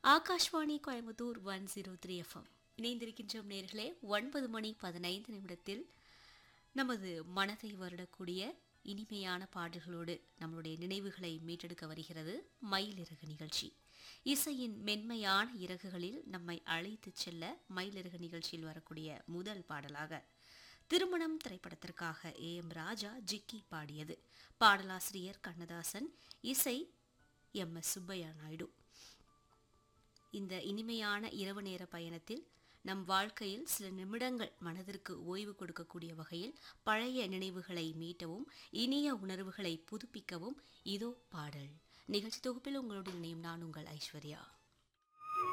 Akashvani Coimbatore one zero three FM இணைந்திருக்கின்றோம் நேர்களே ஒன்பது மணி பதினைந்து நிமிடத்தில் நமது மனதை வருடக்கூடிய இனிமையான பாடல்களோடு நம்மளுடைய நினைவுகளை மீட்டெடுக்க வருகிறது மயிலிறகு நிகழ்ச்சி இசையின் மென்மையான இறகுகளில் நம்மை அழைத்துச் செல்ல மயிலிறகு நிகழ்ச்சியில் வரக்கூடிய முதல் பாடலாக திருமணம் திரைப்படத்திற்காக ஏ எம் ராஜா ஜிக்கி பாடியது பாடலாசிரியர் கண்ணதாசன் இசை எம் எஸ் சுப்பையா நாயுடு இந்த இனிமையான இரவு நேர பயணத்தில் நம் வாழ்க்கையில் சில நிமிடங்கள் மனதிற்கு ஓய்வு கொடுக்கக்கூடிய வகையில் பழைய நினைவுகளை மீட்டவும் இனிய உணர்வுகளை புதுப்பிக்கவும் இதோ பாடல் நிகழ்ச்சி தொகுப்பில் உங்களோடு இணையும் நான் உங்கள் ஐஸ்வர்யா